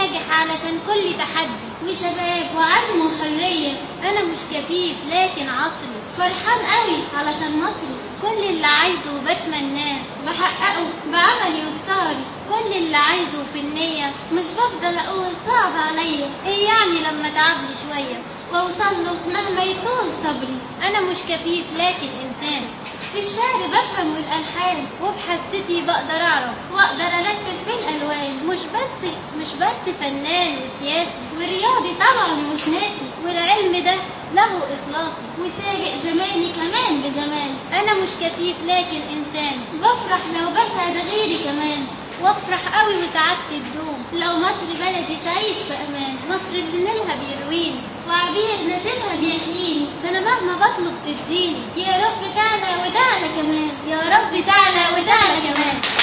ناجح علشان كل تحدي وشباب وعزم وحرية أنا مش كفيف لكن عصري فرحان قوي علشان مصري كل اللي عايزه وبتمناه بحققه بعملي وبسهري كل اللي عايزه في النية مش بفضل أقول صعب عليا إيه يعني لما تعبلي شوية وأوصل له مهما يطول صبري أنا مش كفيف لكن إنسان في الشعر بفهم والألحان وبحستي بقدر أعرف وأقدر أركز في الألوان مش بس مش بس فنان وسياسي ورياضي طبعا مش ناسي والعلم ده له إخلاصي وسابق زماني كمان بزمان أنا مش كفيف لكن إنسان بفرح لو بسعد غيري كمان وافرح قوي وسعادتي تدوم لو مصر بلدي تعيش في أمان مصر اللي نيلها بيرويني وعبير نسيمها بيحييني ده أنا مهما بطلب تديني يا رب تعالى وتعالى كمان يا رب تعالى وتعالى كمان